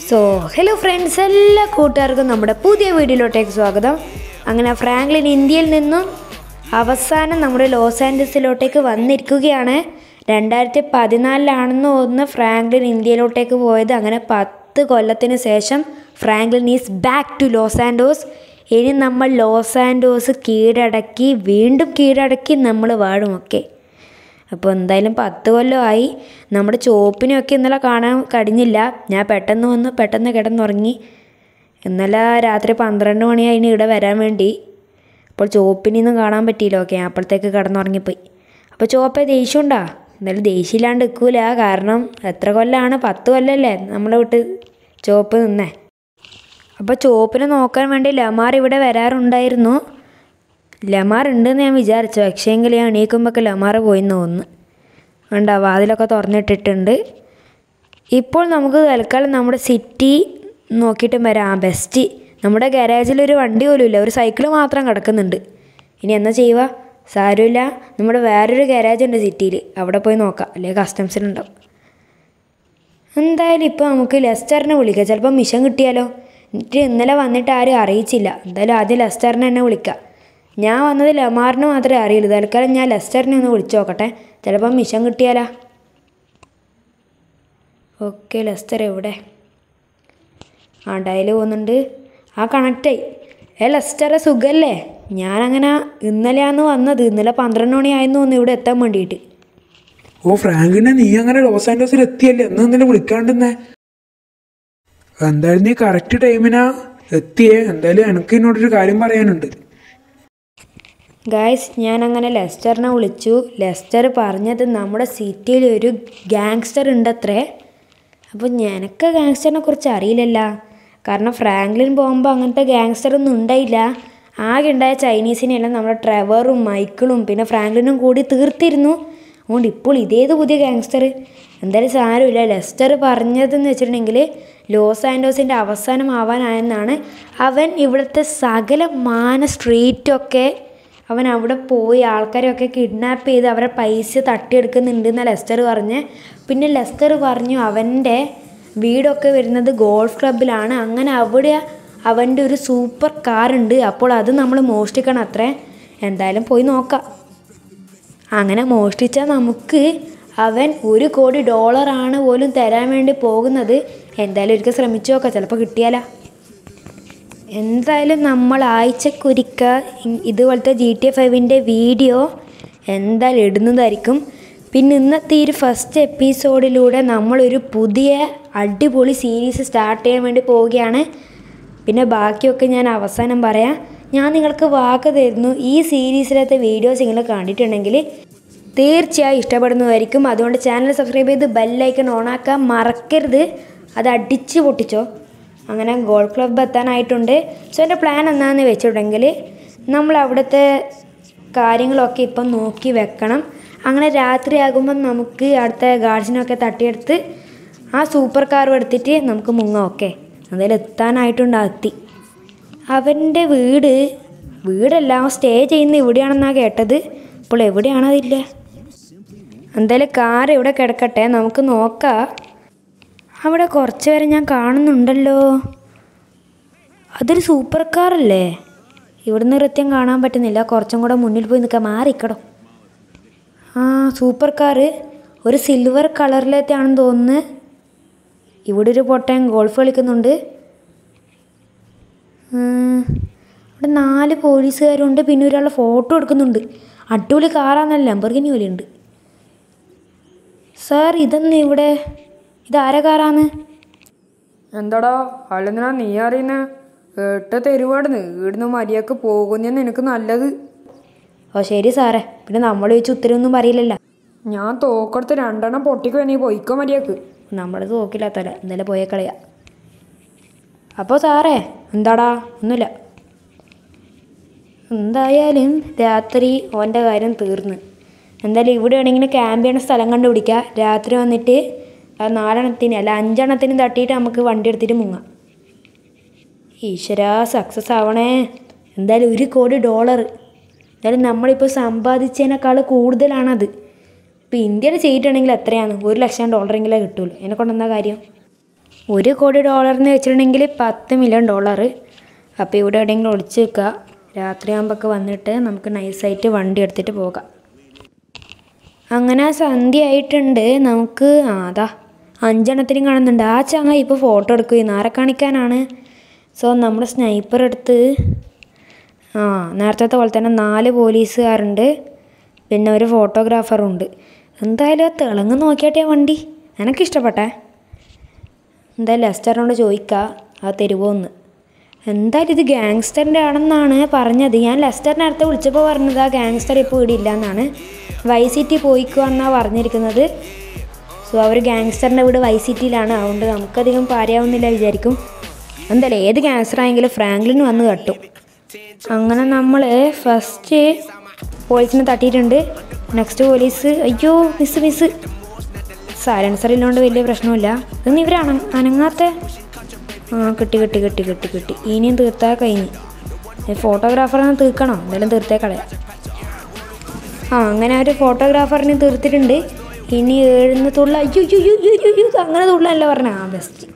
so hello friends എല്ലാ കൂട്ടുകാർക്കും നമ്മുടെ പുതിയ വീഡിയോയിലോട്ടേക്ക് സ്വാഗതം അങ്ങനെ ഫ്രാങ്ക്ലിൻ ഇന്ത്യയിൽ നിന്നും അവസാനം നമ്മുടെ ലോസ് ആൻഡസിലോട്ടേക്ക് വന്നിരിക്കുകയാണ് രണ്ടായിരത്തി പതിനാലിലാണെന്ന് തോന്നുന്ന ഫ്രാങ്ക്ലിൻ ഇന്ത്യയിലോട്ടേക്ക് പോയത് അങ്ങനെ പത്ത് കൊല്ലത്തിന് ശേഷം Franklin is back to Los Santos ഇനി നമ്മൾ ലോസ് ആൻഡോസ് കീഴടക്കി വീണ്ടും കീഴടക്കി നമ്മൾ വാഴുമൊക്കെ അപ്പോൾ എന്തായാലും പത്ത് കൊല്ലമായി നമ്മുടെ ചോപ്പിനെയൊക്കെ ഇന്നലെ കാണാൻ കഴിഞ്ഞില്ല ഞാൻ പെട്ടെന്ന് വന്ന് പെട്ടെന്ന് കിടന്നുറങ്ങി ഇന്നലെ രാത്രി പന്ത്രണ്ട് മണിയായി ഇനി ഇവിടെ വരാൻ വേണ്ടി അപ്പോൾ ചോപ്പിനൊന്നും കാണാൻ പറ്റിയില്ല ഓക്കെ ഞാൻ അപ്പോഴത്തേക്ക് കിടന്നുറങ്ങിപ്പോയി അപ്പോൾ ചോപ്പെ ദേഷ്യമുണ്ടാ എന്തായാലും ദേഷ്യമില്ലാണ്ട് നിൽക്കൂല കാരണം എത്ര കൊല്ലമാണ് പത്ത് കൊല്ലമല്ലേ നമ്മളെ വിട്ട് ചോപ്പ് നിന്നേ അപ്പോൾ ചോപ്പിനെ നോക്കാൻ വേണ്ടി ലമാർ ഇവിടെ വരാറുണ്ടായിരുന്നു ലമാർ ഉണ്ടെന്ന് ഞാൻ വിചാരിച്ചു പക്ഷേ എങ്കിൽ ഞാൻ എണീക്കുമ്പോഴൊക്കെ ലമാർ പോയിന്ന് തോന്നുന്നു കണ്ട വാതിലൊക്കെ തുറന്നിട്ടിട്ടുണ്ട് ഇപ്പോൾ നമുക്ക് തൽക്കാലം നമ്മുടെ സിറ്റി നോക്കിയിട്ട് വരാം ബെസ്റ്റ് നമ്മുടെ ഗരാജിൽ ഒരു വണ്ടി പോലും ഇല്ല ഒരു സൈക്കിൾ മാത്രം കിടക്കുന്നുണ്ട് ഇനി എന്നാ ചെയ്യുക സാരമില്ല നമ്മുടെ വേറൊരു ഗരാജ് ഉണ്ട് സിറ്റിയിൽ അവിടെ പോയി നോക്കാം അല്ലെങ്കിൽ കസ്റ്റംസിലുണ്ടാവും എന്തായാലും ഇപ്പോൾ നമുക്ക് ലെസ്റ്ററിനെ വിളിക്കാം ചിലപ്പോൾ മിഷൻ കിട്ടിയാലോ എന്നിട്ട് ഇന്നലെ വന്നിട്ട് ആരും അറിയിച്ചില്ല എന്തായാലും ആദ്യം ലെസ്റ്ററിനെ തന്നെ വിളിക്കാം ഞാൻ വന്നത് ലമാറിന് മാത്രമേ അറിയുള്ളൂ തൽക്കാലം ഞാൻ ലെസ്റ്ററിനെ ഒന്ന് വിളിച്ചു നോക്കട്ടെ ചിലപ്പോൾ മിഷൻ കിട്ടിയാലാ ഓക്കെ ലെസ്റ്റർ എവിടെ ആ ഡയൽ പോകുന്നുണ്ട് ആ കണക്റ്റായി ഏ ലെസ്റ്ററെ സുഖല്ലേ ഞാനങ്ങനെ ഇന്നലെയാണ് വന്നത് ഇന്നലെ പന്ത്രണ്ട് മണിയായിരുന്നു തോന്നുന്നു ഇവിടെ എത്താൻ വേണ്ടിയിട്ട് ഓ ഫ്രാങ്കിനെ നീ അങ്ങനെ ലോസ് ആൻഡോസിൽ എത്തിയല്ലേ എന്ന് ഇന്നലെ വിളിക്കാണ്ടെന്നേ എന്തായാലും നീ കറക്റ്റ് ടൈമിനാ എത്തിയേ എന്തായാലും എനിക്ക് എന്നോടൊരു കാര്യം പറയാനുണ്ട് ഗായ്സ് ഞാൻ അങ്ങനെ ലെസ്റ്ററിനെ വിളിച്ചു ലെസ്റ്റർ പറഞ്ഞത് നമ്മുടെ സിറ്റിയിൽ ഒരു ഗാങ്സ്റ്റർ ഉണ്ടത്രേ അപ്പോൾ നിനക്ക് ഗാങ്സ്റ്ററിനെ കുറിച്ച് അറിയില്ലല്ല കാരണം ഫ്രാങ്ക്ലിൻ പോകുമ്പോൾ അങ്ങനത്തെ ഗാങ്സ്റ്റർ ഒന്നും ഉണ്ടായില്ല ആകെ ഉണ്ടായ ചൈനീസിനെല്ലാം നമ്മുടെ ട്രെവറും മൈക്കിളും പിന്നെ ഫ്രാങ്ക്ലിനും കൂടി തീർത്തിരുന്നു അതുകൊണ്ട് ഇപ്പോൾ ഇതേത് പുതിയ ഗാങ്സ്റ്റർ എന്തായാലും സാരമില്ല ലെസ്റ്റർ പറഞ്ഞതെന്ന് വെച്ചിട്ടുണ്ടെങ്കിൽ ലോസ് ആൻഡോസിൻ്റെ അവസാനം ആവാനായെന്നാണ് അവൻ ഇവിടുത്തെ സകല മാന സ്ട്രീറ്റൊക്കെ അവൻ അവിടെ പോയി ആൾക്കാരെയൊക്കെ കിഡ്നാപ്പ് ചെയ്ത് അവരെ പൈസ തട്ടിയെടുക്കുന്നുണ്ട് എന്നാണ് ലെസ്റ്റർ പറഞ്ഞ് പിന്നെ ലെസ്റ്റർ പറഞ്ഞു അവൻ്റെ വീടൊക്കെ വരുന്നത് ഗോൾഫ് ക്ലബിലാണ് അങ്ങനെ അവിടെ അവൻ്റെ ഒരു സൂപ്പർ കാർ ഉണ്ട് അപ്പോൾ അത് നമ്മൾ മോഷ്ടിക്കണം അത്രേ എന്തായാലും പോയി നോക്കാം അങ്ങനെ മോഷ്ടിച്ചാൽ നമുക്ക് അവൻ ഒരു കോടി ഡോളറാണ് പോലും തരാൻ വേണ്ടി പോകുന്നത് എന്തായാലും ഒരിക്കൽ ശ്രമിച്ചു നോക്കാം ചിലപ്പോൾ കിട്ടിയാലാ എന്തായാലും നമ്മൾ ആഴ്ചക്കൊരിക്ക ഇ- ഇതുപോലത്തെ ജി ടി എ ഫൈവിൻ്റെ വീഡിയോ എന്തായാലും ഇടുന്നതായിരിക്കും പിന്നെ ഇന്നത്തെ ഈ ഒരു ഫസ്റ്റ് എപ്പിസോഡിലൂടെ നമ്മളൊരു പുതിയ അടിപൊളി സീരീസ് സ്റ്റാർട്ട് ചെയ്യാൻ വേണ്ടി പോവുകയാണ് പിന്നെ ബാക്കിയൊക്കെ ഞാൻ അവസാനം പറയാം ഞാൻ നിങ്ങൾക്ക് വാക്ക് തരുന്നു ഈ സീരീസിലത്തെ വീഡിയോസ് നിങ്ങൾ കണ്ടിട്ടുണ്ടെങ്കിൽ തീർച്ചയായും ഇഷ്ടപ്പെടുന്നതായിരിക്കും അതുകൊണ്ട് ചാനൽ സബ്സ്ക്രൈബ് ചെയ്ത് ബെല്ലൈക്കൺ ഓണാക്കാൻ മറക്കരുത് അത് അടിച്ച് പൊട്ടിച്ചോ അങ്ങനെ ഗോൾഡ് ക്ലബ്ബ് എത്താനായിട്ടുണ്ട് സോ എൻ്റെ പ്ലാൻ എന്താണെന്ന് വെച്ചിട്ടുണ്ടെങ്കിൽ നമ്മൾ അവിടുത്തെ കാര്യങ്ങളൊക്കെ ഇപ്പം നോക്കി വെക്കണം അങ്ങനെ രാത്രിയാകുമ്പം നമുക്ക് അടുത്ത ഗാർഡ്സിനൊക്കെ തട്ടിയെടുത്ത് ആ സൂപ്പർ കാറും എടുത്തിട്ട് നമുക്ക് മുങ്ങാം ഓക്കെ എന്തായാലും എത്താനായിട്ടുണ്ട് ആ എത്തി അവൻ്റെ വീട് വീടെല്ലാം സ്റ്റേ ചെയ്യുന്ന ഇവിടെയാണെന്നാണ് കേട്ടത് ഇപ്പോൾ എവിടെയാണതില്ല എന്തായാലും കാർ ഇവിടെ കിടക്കട്ടെ നമുക്ക് നോക്കാം അവിടെ കുറച്ച് പേരെ ഞാൻ കാണുന്നുണ്ടല്ലോ അതൊരു സൂപ്പർ കാറല്ലേ ഇവിടുന്ന് കൃത്യം കാണാൻ പറ്റുന്നില്ല കുറച്ചും കൂടെ മുന്നിൽ പോയി നിൽക്കാം മാറിക്കടോ ആ സൂപ്പർ കാറ് ഒരു സിൽവർ കളറിലത്തെയാണെന്ന് തോന്നുന്നു ഇവിടെ ഒരു പൊട്ടൻ ഗോൾഫ് കളിക്കുന്നുണ്ട് ഉം, ഇവിടെ നാല് പോലീസുകാരുണ്ട് പിന്നെ ഒരാളുടെ ഫോട്ടോ എടുക്കുന്നുണ്ട് അടിപൊളി കാറാന്നല്ല ലംബർഗിനി പോലെയുണ്ട് സാർ ഇതെന്ന് ഇവിടെ ഇതാരെ കാറാന്ന് എന്താടാ അല്ലെന്നാ നീ അറിയുന്ന ഏട്ട തെരുവാടുന്ന് ഇവിടുന്ന് മര്യാദക്ക് പോകുന്ന നിനക്ക് നല്ലത് ഓ ശരി സാറേ പിന്നെ നമ്മൾ ചോദിച്ച ഉത്തരവൊന്നും പറയില്ലല്ലോ ഞാൻ തോക്കെടുത്ത് രണ്ടെണ്ണം പൊട്ടിക്കോ നീ പൊയ്ക്കോ മര്യാദക്ക് നമ്മൾ നോക്കില്ലാത്തല്ല എന്തായാലും പോയ കളയാ അപ്പോൾ സാറേ എന്താടാ ഒന്നുമില്ല എന്തായാലും രാത്രി ഓൻ്റെ കാര്യം തീർന്ന് എന്തായാലും ഇവിടെ ആണെങ്കിൽ ക്യാമ്പ് ചെയ്യണ സ്ഥലം കണ്ടുപിടിക്കുക രാത്രി വന്നിട്ട് ആ നാലെണ്ണത്തിന് അല്ല അഞ്ചെണ്ണത്തിന് തട്ടിയിട്ട് നമുക്ക് വണ്ടി എടുത്തിട്ട് മുങ്ങാം ഈശ്വര സക്സസ് ആവണേ എന്തായാലും ഒരു കോടി ഡോളർ എന്തായാലും നമ്മളിപ്പോൾ സമ്പാദിച്ചതിനേക്കാൾ കൂടുതലാണത് ഇപ്പോൾ ഇന്ത്യയിൽ ചെയ്തിട്ടുണ്ടെങ്കിൽ എത്രയാണ് ഒരു ലക്ഷം ഡോളറെങ്കിലും കിട്ടുള്ളൂ എന്നെ കൊണ്ടെന്താ കാര്യം ഒരു കോടി ഡോളറിന് വെച്ചിട്ടുണ്ടെങ്കിൽ പത്ത് മില്യൺ ഡോളർ അപ്പോൾ ഇവിടെ എവിടെയെങ്കിലും ഒളിച്ച് വെക്കുക രാത്രിയാകുമ്പോഴൊക്കെ വന്നിട്ട് നമുക്ക് നൈസായിട്ട് വണ്ടി എടുത്തിട്ട് പോകാം അങ്ങനെ സന്ധ്യ ആയിട്ടുണ്ട് നമുക്ക് ആ അതാ അഞ്ചെണ്ണത്തിനും കാണുന്നുണ്ട് ആ ചങ്ങ ഇപ്പോൾ ഫോട്ടോ എടുക്കുകയും ആരെ കാണിക്കാനാണ് സോ നമ്മുടെ സ്നൈപ്പർ എടുത്ത് ആ നേരത്തെ പോലെ തന്നെ നാല് പോലീസുകാരുണ്ട് പിന്നെ ഒരു ഫോട്ടോഗ്രാഫറും ഉണ്ട് എന്തായാലും ആ തിളങ്ങ് നോക്കിയാട്ടെ ആ വണ്ടി എനിക്കിഷ്ടപ്പെട്ടെ എന്തായാലും ലെസ്റ്ററിനോട് ചോദിക്കാം ആ തരുമോന്ന് എന്തായാലും ഇത് ഗാങ്സ്റ്ററിൻ്റെ ആണെന്നാണ് പറഞ്ഞത് ഞാൻ ലെസ്റ്ററിനെ അടുത്ത് വിളിച്ചപ്പോൾ പറഞ്ഞത് ആ ഗാങ്സ്റ്റർ ഇപ്പോൾ ഇവിടെ ഇല്ല എന്നാണ് വൈ സിറ്റി പോയിക്കുവാന്നാണ് പറഞ്ഞിരിക്കുന്നത് സോ അവർ ഗാങ്സ്റ്ററിൻ്റെ വീട് വൈ സിറ്റിയിലാണ് അതുകൊണ്ട് നമുക്കധികം പാരയാവുന്നില്ല വിചാരിക്കും എന്തായാലും ഏത് ഗാങ്സ്റ്റർ ആയെങ്കിലും ഫ്രാങ്ക്ലിൻ വന്ന് തട്ടും അങ്ങനെ നമ്മൾ ഫസ്റ്റ് പോലീസിനെ തട്ടിയിട്ടുണ്ട് നെക്സ്റ്റ് പോലീസ് അയ്യോ മിസ് മിസ് സൈലൻസർ ഇല്ലാണ്ട് വലിയ പ്രശ്നമില്ല ഇന്ന് ഇവർ അന അനങ്ങാത്ത ആ കിട്ടി കിട്ടി കിട്ടി കിട്ടി കിട്ടി ഇനിയും തീർത്താൽ കഴിഞ്ഞ് ഫോട്ടോഗ്രാഫറിനെ തീർക്കണോ എന്തായാലും തീർത്തേ കളയാം ആ അങ്ങനെ ഒരു ഫോട്ടോഗ്രാഫറിനെ തീർത്തിട്ടുണ്ട് ഇനി എഴുന്ന തുള്ള അയ്യോ അയ്യോ അയ്യോ അയ്യോ അയ്യോ ഇത് അങ്ങനെ തുള്ളല്ല പറഞ്ഞ ആ ബെസ്റ്റ്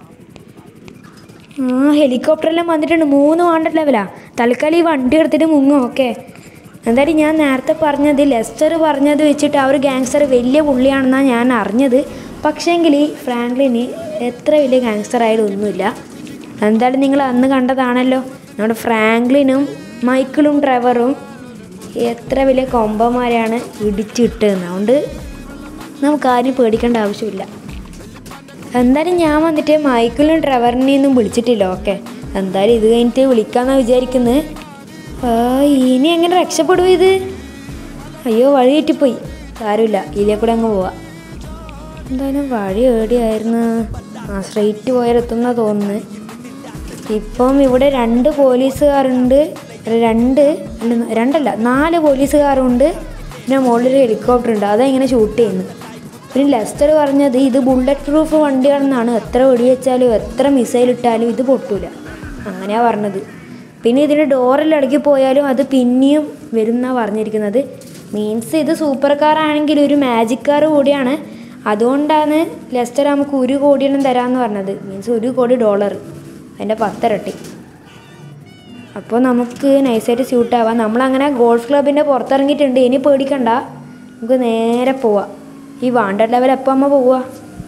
ആ ഹെലികോപ്റ്ററെല്ലാം വന്നിട്ടുണ്ട് മൂന്ന് വാണ്ടർ ലെവലാ തൽക്കാലം ഈ വണ്ടി എടുത്തിട്ട് മുങ്ങും ഓക്കെ എന്തായാലും ഞാൻ നേരത്തെ പറഞ്ഞത് ലെസ്റ്റർ പറഞ്ഞത് വെച്ചിട്ട് ആ ഒരു ഗാങ്സ്റ്റർ വലിയ പുള്ളിയാണെന്നാണ് ഞാൻ അറിഞ്ഞത് പക്ഷേങ്കിൽ ഫ്രാങ്ക്ലിന് എത്ര വലിയ ഗാങ്സ്റ്റർ ആയാലും ഒന്നുമില്ല എന്തായാലും നിങ്ങൾ അന്ന് കണ്ടതാണല്ലോ നമ്മുടെ ഫ്രാങ്ക്ലിനും മൈക്കിളും ട്രെവറും എത്ര വലിയ കൊമ്പന്മാരെയാണ് ഇടിച്ചിട്ടതെന്ന് അതുകൊണ്ട് നമുക്ക് ആരും പേടിക്കേണ്ട ആവശ്യമില്ല എന്തായാലും ഞാൻ വന്നിട്ട് മൈക്കിളും ട്രെവറിനെയൊന്നും വിളിച്ചിട്ടില്ല ഓക്കെ എന്തായാലും ഇത് കഴിഞ്ഞിട്ട് വിളിക്കാമെന്നാണ് വിചാരിക്കുന്നത് ആ ഇനി എങ്ങനെ രക്ഷപ്പെടും ഇത് അയ്യോ വഴി തെറ്റിപ്പോയി സാരമില്ല ഇതിലേ കൂടെ അങ്ങ് പോവാം എന്തായാലും വഴി എവിടെയായിരുന്നു ആ സ്ട്രെയിറ്റ് പോയാലെത്തുന്ന തോന്നുന്നു ഇപ്പം ഇവിടെ രണ്ട് പോലീസുകാരുണ്ട് അല്ല, രണ്ട് അല്ല, രണ്ടല്ല നാല് പോലീസുകാരുണ്ട് പിന്നെ മുകളിൽ ഹെലികോപ്റ്റർ ഉണ്ട് അതാ ഇങ്ങനെ ഷൂട്ട് ചെയ്യുന്നത് പിന്നെ ലെസ്റ്റർ പറഞ്ഞത് ഇത് ബുള്ളറ്റ് പ്രൂഫ് വണ്ടിയാണെന്നാണ് എത്ര വെടിവെച്ചാലും എത്ര മിസൈൽ ഇട്ടാലും ഇത് പൊട്ടൂല അങ്ങനെയാ പറഞ്ഞത് പിന്നെ ഇതിൻ്റെ ഡോറിൽ ഇടയ്ക്ക് പോയാലും അത് പിന്നെയും വരുന്നാ പറഞ്ഞിരിക്കുന്നത് മീൻസ് ഇത് സൂപ്പർ കാർ ആണെങ്കിൽ ഒരു മാജിക് കാർ കൂടിയാണ് അതുകൊണ്ടാണ് ലെസ്റ്റർ നമുക്ക് ഒരു കോടിയെണ്ണം തരാമെന്ന് പറഞ്ഞത് മീൻസ് ഒരു കോടി ഡോളർ അതിൻ്റെ പത്തിരട്ടി അപ്പോൾ നമുക്ക് നൈസായിട്ട് സ്യൂട്ടാവാം നമ്മളങ്ങനെ ഗോൾഫ് ക്ലബിൻ്റെ പുറത്തിറങ്ങിയിട്ടുണ്ട് ഇനി പേടിക്കണ്ട നമുക്ക് നേരെ പോവാം ഈ വാണ്ടർ ലെവൽ എപ്പോൾ അമ്മ പോവുക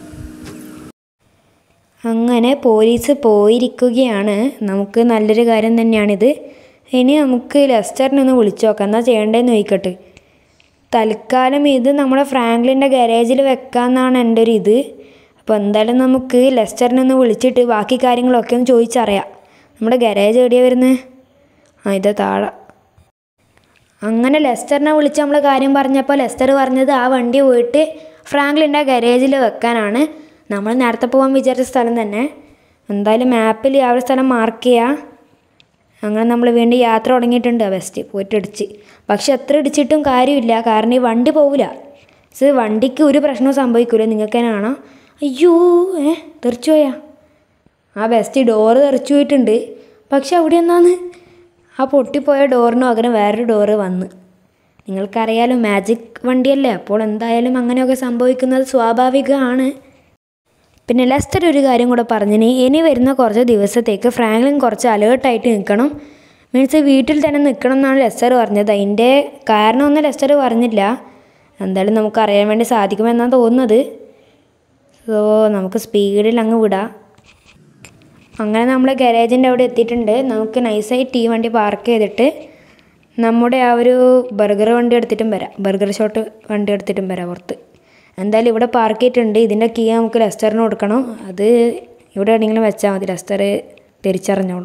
അങ്ങനെ പോലീസ് പോയിരിക്കുകയാണ് നമുക്ക് നല്ലൊരു കാര്യം തന്നെയാണിത് ഇനി നമുക്ക് ലെസ്റ്ററിനെ ഒന്ന് വിളിച്ചു നോക്കാം എന്നാ ചെയ്യേണ്ടതെന്ന് ചോദിക്കട്ടെ തൽക്കാലം ഇത് നമ്മുടെ ഫ്രാങ്ക്ലിൻ്റെ ഗാരേജിൽ വെക്കാമെന്നാണ് എൻ്റെ ഒരു ഇത് അപ്പോൾ എന്തായാലും നമുക്ക് ലെസ്റ്ററിനെ ഒന്ന് വിളിച്ചിട്ട് ബാക്കി കാര്യങ്ങളൊക്കെ ഒന്ന് ചോദിച്ചറിയാം നമ്മുടെ ഗാരേജ് എവിടെയാണ് വരുന്നത് ആ ഇതാ താഴെ അങ്ങനെ ലെസ്റ്ററിനെ വിളിച്ച് നമ്മൾ കാര്യം പറഞ്ഞപ്പോൾ ലെസ്റ്റർ പറഞ്ഞത് ആ വണ്ടി പോയിട്ട് ഫ്രാങ്ക്ലിൻ്റെ ഗാരേജിൽ വെക്കാനാണ് നമ്മൾ നേരത്തെ പോകാൻ വിചാരിച്ച സ്ഥലം തന്നെ എന്തായാലും മാപ്പിൽ ആ ഒരു സ്ഥലം മാർക്ക് ചെയ്യുക അങ്ങനെ നമ്മൾ വീണ്ടും യാത്ര തുടങ്ങിയിട്ടുണ്ട് ബെസ്റ്റ് പോയിട്ട് ഇടിച്ച് പക്ഷെ എത്ര ഇടിച്ചിട്ടും കാര്യമില്ല കാരണം ഈ വണ്ടി പോവില്ല സോ വണ്ടിക്ക് ഒരു പ്രശ്നവും സംഭവിക്കില്ല നിങ്ങൾക്ക് തന്നെ കാണാം അയ്യോ ഏ തെറിച്ചു പോയാ ആ ബെസ്റ്റ് ഡോറ് തെറിച്ചു പോയിട്ടുണ്ട് പക്ഷെ അവിടെ എന്നാന്ന് ആ പൊട്ടിപ്പോയ ഡോറിന് പകരം വേറൊരു ഡോറ് വന്ന് നിങ്ങൾക്കറിയാലോ മാജിക് വണ്ടിയല്ലേ അപ്പോൾ എന്തായാലും അങ്ങനെയൊക്കെ സംഭവിക്കുന്നത് സ്വാഭാവികമാണ് പിന്നെ ലെസ്റ്റർ ഒരു കാര്യം കൂടെ പറഞ്ഞിന് ഇനി വരുന്ന കുറച്ച് ദിവസത്തേക്ക് ഫ്രാങ്ക്ലിൻ കുറച്ച് അലേർട്ടായിട്ട് നിൽക്കണം മീൻസ് വീട്ടിൽ തന്നെ നിൽക്കണം എന്നാണ് ലെസ്റ്റർ പറഞ്ഞത് അതിൻ്റെ കാരണമൊന്നും ലെസ്റ്റർ പറഞ്ഞില്ല എന്തായാലും നമുക്ക് അറിയാൻ വേണ്ടി സാധിക്കുമെന്നാണ് തോന്നുന്നത് സോ നമുക്ക് സ്പീഡിൽ അങ്ങ് വിടാം അങ്ങനെ നമ്മൾ ഗാരേജിൻ്റെ അവിടെ എത്തിയിട്ടുണ്ട് നമുക്ക് നൈസായിട്ട് ഈ വണ്ടി പാർക്ക് ചെയ്തിട്ട് നമ്മുടെ ആ ഒരു ബർഗർ വണ്ടി എടുത്തിട്ടും വരാം ബർഗർ ഷോട്ട് വണ്ടി എടുത്തിട്ടും വരാം പുറത്ത് എന്തായാലും ഇവിടെ പാർക്ക് ചെയ്തിട്ടുണ്ട് ഇതിൻ്റെ കീ നമുക്ക് ലെസ്റ്ററിന് കൊടുക്കണം അത് ഇവിടെ എവിടെയെങ്കിലും വെച്ചാൽ മതി ലെസ്റ്റർ തിരിച്ചറിഞ്ഞോളൂ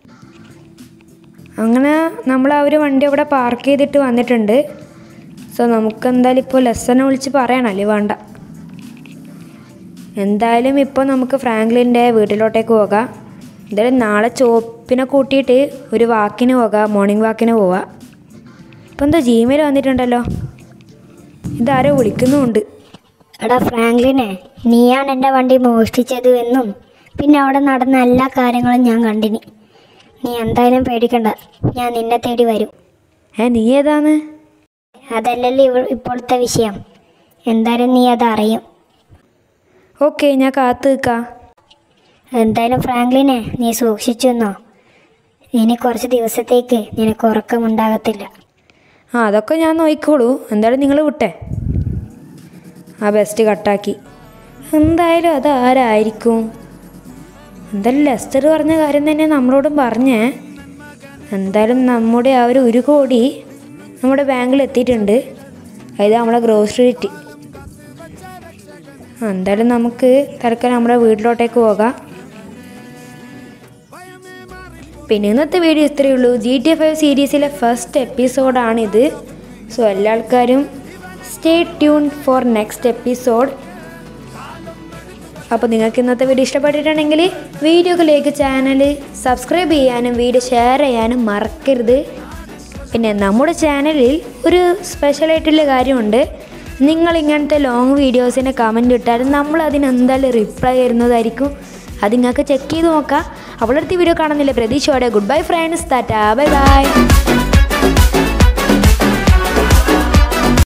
അങ്ങനെ നമ്മൾ ആ ഒരു വണ്ടി അവിടെ പാർക്ക് ചെയ്തിട്ട് വന്നിട്ടുണ്ട് സോ നമുക്ക് എന്തായാലും ഇപ്പോൾ ലെസ്റ്ററിനെ വിളിച്ച് പറയണം അല്ലേ വേണ്ട എന്തായാലും ഇപ്പോൾ നമുക്ക് ഫ്രാങ്ക്ലിൻ്റെ വീട്ടിലോട്ടേക്ക് പോകാം എന്തായാലും നാളെ ചോപ്പിനെ കൂട്ടിയിട്ട് ഒരു വാക്കിന് പോകാം മോർണിംഗ് വാക്കിന് പോവാം ഇപ്പം എന്താ ജിമെയിൽ വന്നിട്ടുണ്ടല്ലോ ഇതാരോ വിളിക്കുന്നുമുണ്ട് എടാ ഫ്രാങ്ക്ലിനെ നീയാണ് എൻ്റെ വണ്ടി മോഷ്ടിച്ചത് എന്നും പിന്നെ അവിടെ നടന്ന എല്ലാ കാര്യങ്ങളും ഞാൻ കണ്ടിനി നീ എന്തായാലും പേടിക്കണ്ട ഞാൻ നിന്നെ തേടി വരും ഏ നീ ഏതാന്ന് അതല്ലല്ലോ ഇവ ഇപ്പോഴത്തെ വിഷയം എന്തായാലും നീ അത് അറിയും ഓക്കെ ഞാൻ കാത്തു നിൽക്കാം എന്തായാലും ഫ്രാങ്ക്ലിനെ നീ സൂക്ഷിച്ചു എന്നോ ഇനി കുറച്ച് ദിവസത്തേക്ക് നിനക്ക് ഉറക്കമുണ്ടാകത്തില്ല ആ അതൊക്കെ ഞാൻ നോക്കിക്കോളൂ എന്തായാലും നിങ്ങൾ വിട്ടേ ആ ബെസ്റ്റ് കട്ടാക്കി എന്തായാലും അത് ആരായിരിക്കും എന്തായാലും ലെസ്റ്റർ പറഞ്ഞ കാര്യം തന്നെ നമ്മളോടും പറഞ്ഞേ എന്തായാലും നമ്മുടെ ആ ഒരു ഒരു കോടി നമ്മുടെ ബാങ്കിൽ എത്തിയിട്ടുണ്ട് അതായത് നമ്മളെ ഗ്രോസറി എന്തായാലും നമുക്ക് തൽക്കാലം നമ്മുടെ വീട്ടിലോട്ടേക്ക് പോകാം പിന്നെ ഇന്നത്തെ വീഡിയോ ഇത്രയേ ഉള്ളൂ ജി ടി ഫൈവ് സീരീസിലെ ഫസ്റ്റ് എപ്പിസോഡാണിത് സോ എല്ലാ ആൾക്കാരും stay tune for next episode അപ്പോൾ നിങ്ങൾക്ക് ഇന്നത്തെ വീഡിയോ ഇഷ്ടപ്പെട്ടിട്ടുണ്ടെങ്കിൽ വീഡിയോയിലേക്ക് ചാനൽ സബ്സ്ക്രൈബ് ചെയ്യാനും വീഡിയോ ഷെയർ ചെയ്യാനും മറക്കരുത് പിന്നെ നമ്മുടെ ചാനലിൽ ഒരു സ്പെഷ്യലായിട്ടുള്ള കാര്യമുണ്ട് നിങ്ങൾ ഇങ്ങനത്തെ ലോങ് വീഡിയോസിന് കമൻറ്റ് ഇട്ടാൽ നമ്മൾ അതിന് എന്തായാലും റിപ്ലൈ തരുന്നതായിരിക്കും അത് നിങ്ങൾക്ക് ചെക്ക് ചെയ്ത് നോക്കാം അവളടുത്ത് വീഡിയോ കാണുന്നില്ല പ്രതീക്ഷയോടെ good bye friends tata bye by